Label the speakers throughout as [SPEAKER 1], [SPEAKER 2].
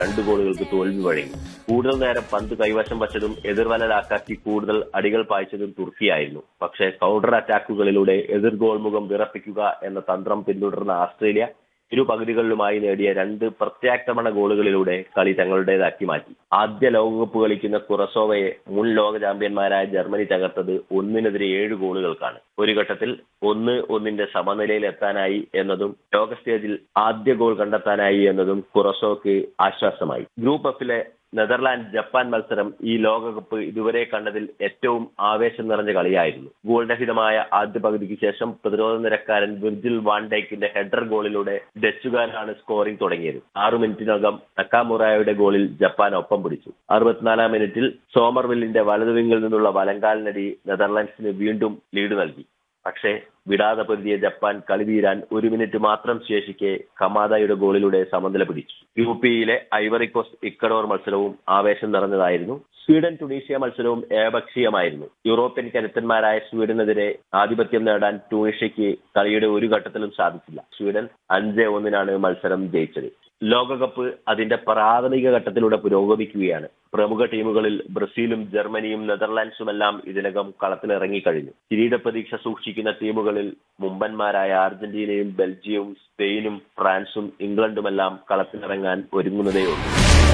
[SPEAKER 1] രണ്ട് ഗോളുകൾക്ക് തോൽവി വഴങ്ങി കൂടുതൽ നേരം പന്ത് കൈവശം വച്ചതും എതിർവലലാക്കാക്കി കൂടുതൽ അടികൾ പായിച്ചതും തുർക്കിയായിരുന്നു പക്ഷേ കൗണ്ടർ അറ്റാക്കുകളിലൂടെ എതിർ ഗോൾ മുഖം വിറപ്പിക്കുക എന്ന തന്ത്രം പിന്തുടർന്ന ആസ്ട്രേലിയ ഇരു പകുതികളിലുമായി നേടിയ രണ്ട് പ്രത്യാക്രമണ ഗോളുകളിലൂടെ കളി തങ്ങളുടേതാക്കി മാറ്റി ആദ്യ ലോകകപ്പ് കളിക്കുന്ന കുറസോവയെ മുൻ ലോക ചാമ്പ്യന്മാരായ ജർമ്മനി തകർത്തത് ഒന്നിനെതിരെ ഏഴ് ഗോളുകൾക്കാണ് ഒരു ഘട്ടത്തിൽ ഒന്ന് ഒന്നിന്റെ സമനിലയിൽ എത്താനായി എന്നതും ലോക സ്റ്റേജിൽ ആദ്യ ഗോൾ കണ്ടെത്താനായി എന്നതും കുറസോക്ക് ആശ്വാസമായി ഗ്രൂപ്പ് എഫിലെ നെതർലാൻഡ് ജപ്പാൻ മത്സരം ഈ ലോകകപ്പ് ഇതുവരെ കണ്ടതിൽ ഏറ്റവും ആവേശം നിറഞ്ഞ കളിയായിരുന്നു ഗോൾ രഹിതമായ ആദ്യ പകുതിക്ക് ശേഷം പ്രതിരോധ നിരക്കാരൻ വിർജിൽ വാൻഡൈക്കിന്റെ ഹെഡർ ഗോളിലൂടെ ഡച്ചുകാരാണ് സ്കോറിംഗ് തുടങ്ങിയത് ആറു മിനിറ്റിനകം നക്കാമുറായുടെ ഗോളിൽ ജപ്പാൻ ഒപ്പം പിടിച്ചു അറുപത്തിനാലാം മിനിറ്റിൽ സോമർവില്ലിന്റെ വലതുവിങ്ങിൽ നിന്നുള്ള വലങ്കാലിനടി നെതർലാൻഡ്സിന് വീണ്ടും ലീഡ് നൽകി പക്ഷേ വിടാതെ പൊരുതിയ ജപ്പാൻ കളി തീരാൻ ഒരു മിനിറ്റ് മാത്രം ശേഷിക്കെ കമാദയുടെ ഗോളിലൂടെ സമനില പിടിച്ചു യു പിയിലെ ഐവറി കോസ്റ്റ് ഇക്കഡോർ മത്സരവും ആവേശം നിറഞ്ഞതായിരുന്നു സ്വീഡൻ ടുണീഷ്യ മത്സരവും ഏകപക്ഷീയമായിരുന്നു യൂറോപ്യൻ കരുത്തന്മാരായ സ്വീഡനെതിരെ ആധിപത്യം നേടാൻ ട്യൂണീഷ്യയ്ക്ക് കളിയുടെ ഒരു ഘട്ടത്തിലും സാധിച്ചില്ല സ്വീഡൻ അഞ്ച് ഒന്നിനാണ് മത്സരം ജയിച്ചത് ലോകകപ്പ് അതിന്റെ പ്രാഥമിക ഘട്ടത്തിലൂടെ പുരോഗമിക്കുകയാണ് പ്രമുഖ ടീമുകളിൽ ബ്രസീലും ജർമ്മനിയും നെതർലാൻഡ്സുമെല്ലാം ഇതിനകം കളത്തിലിറങ്ങിക്കഴിഞ്ഞു കിരീട പ്രതീക്ഷ സൂക്ഷിക്കുന്ന ടീമുകളിൽ മുമ്പന്മാരായ അർജന്റീനയും ബെൽജിയവും സ്പെയിനും ഫ്രാൻസും ഇംഗ്ലണ്ടുമെല്ലാം കളത്തിലിറങ്ങാൻ ഒരുങ്ങുന്നതേയുള്ളൂ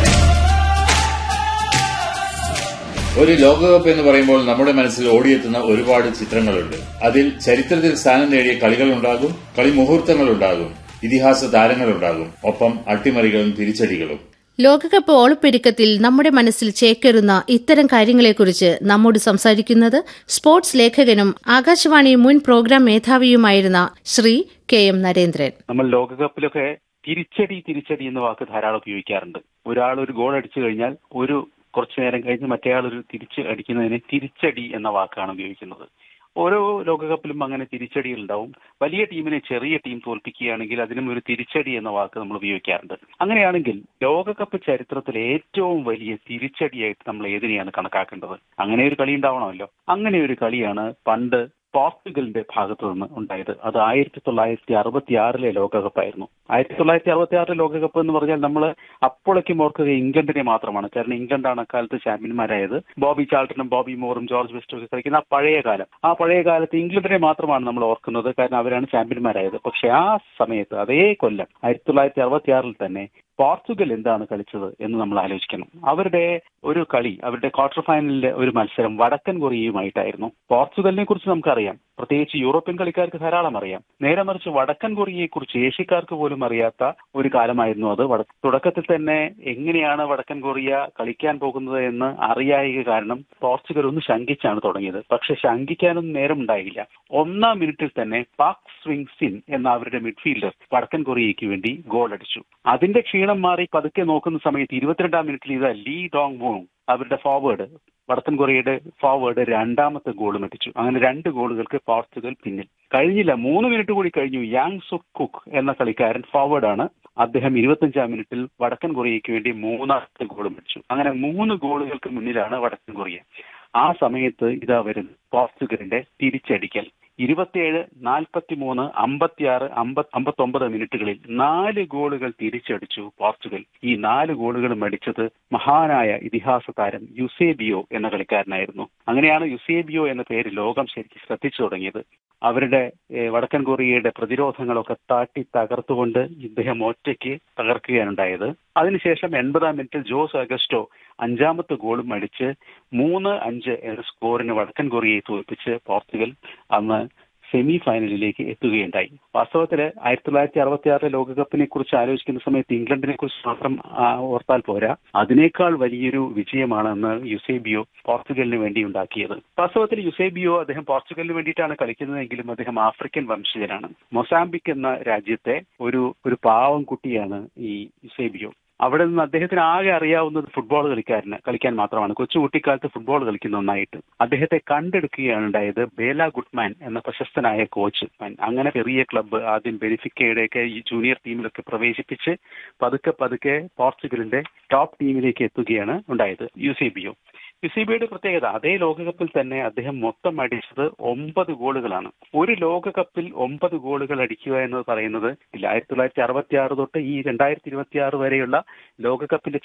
[SPEAKER 2] ഒരു ലോകകപ്പ് എന്ന് പറയുമ്പോൾ നമ്മുടെ മനസ്സിൽ ഓടിയെത്തുന്ന ഒരുപാട് ചിത്രങ്ങളുണ്ട് അതിൽ ചരിത്രത്തിൽ സ്ഥാനം നേടിയ കളികളുണ്ടാകും കളി മുഹൂർത്തങ്ങളുണ്ടാകും ഇതിഹാസ താരങ്ങളുണ്ടാകും ഒപ്പം അട്ടിമറികളും തിരിച്ചടികളും
[SPEAKER 3] ലോകകപ്പ് ഓളപ്പെരുക്കത്തിൽ നമ്മുടെ മനസ്സിൽ ചേക്കേറുന്ന ഇത്തരം കാര്യങ്ങളെക്കുറിച്ച് നമ്മോട് സംസാരിക്കുന്നത് സ്പോർട്സ് ലേഖകനും ആകാശവാണി മുൻ പ്രോഗ്രാം മേധാവിയുമായിരുന്ന ശ്രീ കെ എം നരേന്ദ്രൻ
[SPEAKER 4] നമ്മൾ ലോകകപ്പിലൊക്കെ തിരിച്ചടി തിരിച്ചടി എന്ന വാക്ക് ധാരാളം ഉപയോഗിക്കാറുണ്ട് ഒരാൾ ഒരു ഗോൾ അടിച്ചു കഴിഞ്ഞാൽ ഒരു കുറച്ചു നേരം കഴിഞ്ഞ് മറ്റേയാൾ ഒരു തിരിച്ച് അടിക്കുന്നതിന് തിരിച്ചടി എന്ന വാക്കാണ് ഉപയോഗിക്കുന്നത് ഓരോ ലോകകപ്പിലും അങ്ങനെ തിരിച്ചടികൾ ഉണ്ടാവും വലിയ ടീമിനെ ചെറിയ ടീം തോൽപ്പിക്കുകയാണെങ്കിൽ അതിനും ഒരു തിരിച്ചടി എന്ന വാക്ക് നമ്മൾ ഉപയോഗിക്കാറുണ്ട് അങ്ങനെയാണെങ്കിൽ ലോകകപ്പ് ചരിത്രത്തിലെ ഏറ്റവും വലിയ തിരിച്ചടിയായിട്ട് നമ്മൾ ഏതിനെയാണ് കണക്കാക്കേണ്ടത് അങ്ങനെ ഒരു കളി ഉണ്ടാവണമല്ലോ അങ്ങനെ ഒരു കളിയാണ് പണ്ട് പോർച്ചുഗലിന്റെ ഭാഗത്തു നിന്ന് ഉണ്ടായത് അത് ആയിരത്തി തൊള്ളായിരത്തി അറുപത്തി ആറിലെ ലോകകപ്പായിരുന്നു ആയിരത്തി തൊള്ളായിരത്തി അറുപത്തി ആറിലെ ലോകകപ്പ് എന്ന് പറഞ്ഞാൽ നമ്മൾ അപ്പോഴേക്കും ഓർക്കുക ഇംഗ്ലണ്ടിനെ മാത്രമാണ് കാരണം ഇംഗ്ലണ്ടാണ് അക്കാലത്ത് ചാമ്പ്യന്മാരായത് ബോബി ചാൾട്ടനും ബോബി മോറും ജോർജ് ബെസ്റ്റും ഒക്കെ കളിക്കുന്ന ആ പഴയ കാലം ആ പഴയ കാലത്ത് ഇംഗ്ലണ്ടിനെ മാത്രമാണ് നമ്മൾ ഓർക്കുന്നത് കാരണം അവരാണ് ചാമ്പ്യന്മാരായത് പക്ഷെ ആ സമയത്ത് അതേ കൊല്ലം ആയിരത്തി തൊള്ളായിരത്തി അറുപത്തി ആറിൽ തന്നെ പോർച്ചുഗൽ എന്താണ് കളിച്ചത് എന്ന് നമ്മൾ ആലോചിക്കണം അവരുടെ ഒരു കളി അവരുടെ ക്വാർട്ടർ ഫൈനലിലെ ഒരു മത്സരം വടക്കൻ കൊറിയയുമായിട്ടായിരുന്നു പോർച്ചുഗലിനെ കുറിച്ച് നമുക്കറിയാം പ്രത്യേകിച്ച് യൂറോപ്യൻ കളിക്കാർക്ക് ധാരാളം അറിയാം നേരെ മറിച്ച് വടക്കൻ കൊറിയയെ കുറിച്ച് ഏഷ്യക്കാർക്ക് പോലും അറിയാത്ത ഒരു കാലമായിരുന്നു അത് വട- തുടക്കത്തിൽ തന്നെ എങ്ങനെയാണ് വടക്കൻ കൊറിയ കളിക്കാൻ പോകുന്നത് എന്ന് അറിയായ കാരണം പോർച്ചുഗൽ ഒന്ന് ശങ്കിച്ചാണ് തുടങ്ങിയത് പക്ഷെ ശങ്കിക്കാനൊന്നും നേരമുണ്ടായില്ല ഒന്നാം മിനിറ്റിൽ തന്നെ പാക് സ്വിങ് സിൻ എന്ന അവരുടെ മിഡ്ഫീൽഡർ വടക്കൻ കൊറിയയ്ക്ക് വേണ്ടി ഗോൾ അടിച്ചു അതിന്റെ ക്ഷീണം മാറി പതുക്കെ നോക്കുന്ന സമയത്ത് ഇരുപത്തിരണ്ടാം മിനിറ്റിൽ ഇത് ലീ ഡോങ് വോങ് അവരുടെ ഫോർവേഡ് വടക്കൻ കൊറിയയുടെ ഫോർവേഡ് രണ്ടാമത്തെ ഗോളും അടിച്ചു അങ്ങനെ രണ്ട് ഗോളുകൾക്ക് പോർച്ചുഗൽ പിന്നിൽ കഴിഞ്ഞില്ല മൂന്ന് മിനിറ്റ് കൂടി കഴിഞ്ഞു യാങ് സുക് കുക്ക് എന്ന കളിക്കാരൻ ഫോർവേഡാണ് അദ്ദേഹം ഇരുപത്തഞ്ചാം മിനിറ്റിൽ വടക്കൻ കൊറിയയ്ക്ക് വേണ്ടി മൂന്നാമത്തെ ഗോളും അടിച്ചു അങ്ങനെ മൂന്ന് ഗോളുകൾക്ക് മുന്നിലാണ് വടക്കൻ കൊറിയ ആ സമയത്ത് ഇതാ വരുന്നു പോർച്ചുഗലിന്റെ തിരിച്ചടിക്കൽ ഇരുപത്തിയേഴ് നാൽപ്പത്തി മൂന്ന് അമ്പത്തിയാറ് അമ്പത് അമ്പത്തൊമ്പത് മിനിറ്റുകളിൽ നാല് ഗോളുകൾ തിരിച്ചടിച്ചു പോർച്ചുഗൽ ഈ നാല് ഗോളുകളും അടിച്ചത് മഹാനായ ഇതിഹാസ താരം യുസേബിയോ എന്ന കളിക്കാരനായിരുന്നു അങ്ങനെയാണ് യുസേബിയോ എന്ന പേര് ലോകം ശരിക്കും ശ്രദ്ധിച്ചു തുടങ്ങിയത് അവരുടെ ഏഹ്, വടക്കൻ കൊറിയയുടെ പ്രതിരോധങ്ങളൊക്കെ താട്ടി തകർത്തുകൊണ്ട് ഇദ്ദേഹം ഒറ്റയ്ക്ക് തകർക്കുകയാണ് ഉണ്ടായത് അതിനുശേഷം എൺപതാം മിനിറ്റിൽ ജോസ് അഗസ്റ്റോ അഞ്ചാമത്തെ ഗോളും അടിച്ച് മൂന്ന് അഞ്ച് എന്ന സ്കോറിന് വടക്കൻ കൊറിയയെ തോൽപ്പിച്ച് പോർച്ചുഗൽ അന്ന് സെമി ഫൈനലിലേക്ക് എത്തുകയുണ്ടായി വാസ്തവത്തിൽ ആയിരത്തി തൊള്ളായിരത്തി അറുപത്തി ആറിലെ ലോകകപ്പിനെ കുറിച്ച് ആലോചിക്കുന്ന സമയത്ത് ഇംഗ്ലണ്ടിനെ കുറിച്ച് മാത്രം ആ, ഓർത്താൽ പോരാ അതിനേക്കാൾ വലിയൊരു വിജയമാണ് അന്ന് യുസേബിയോ പോർച്ചുഗലിന് വേണ്ടി ഉണ്ടാക്കിയത് വാസ്തവത്തിൽ യുസേബിയോ അദ്ദേഹം പോർച്ചുഗലിന് വേണ്ടിയിട്ടാണ് കളിക്കുന്നതെങ്കിലും അദ്ദേഹം ആഫ്രിക്കൻ വംശജനാണ് മൊസാംബിക് എന്ന രാജ്യത്തെ ഒരു ഒരു പാവം കുട്ടിയാണ് ഈ യുസേബിയോ അവിടെ നിന്ന് അദ്ദേഹത്തിന് ആകെ അറിയാവുന്നത് ഫുട്ബോൾ കളിക്കാരന് കളിക്കാൻ മാത്രമാണ് കൊച്ചു കുട്ടിക്കാലത്ത് ഫുട്ബോൾ കളിക്കുന്ന ഒന്നായിട്ട് അദ്ദേഹത്തെ കണ്ടെടുക്കുകയാണ് ഉണ്ടായത് ബേല ഗുഡ്മാൻ എന്ന പ്രശസ്തനായ കോച്ച് അങ്ങനെ ചെറിയ ക്ലബ്ബ് ആദ്യം ബെനിഫിക്കയുടെയൊക്കെ ഈ ജൂനിയർ ടീമിലൊക്കെ പ്രവേശിപ്പിച്ച് പതുക്കെ പതുക്കെ പോർച്ചുഗലിന്റെ ടോപ്പ് ടീമിലേക്ക് എത്തുകയാണ് ഉണ്ടായത് യുസേബിയോ യുസിബിയുടെ പ്രത്യേകത അതേ ലോകകപ്പിൽ തന്നെ അദ്ദേഹം മൊത്തം അടിച്ചത് ഒമ്പത് ഗോളുകളാണ് ഒരു ലോകകപ്പിൽ ഒമ്പത് ഗോളുകൾ അടിക്കുക എന്ന് പറയുന്നത് ആയിരത്തി തൊള്ളായിരത്തി അറുപത്തി ആറ് തൊട്ട് ഈ രണ്ടായിരത്തി ഇരുപത്തി ആറ് വരെയുള്ള ലോകകപ്പിന്റെ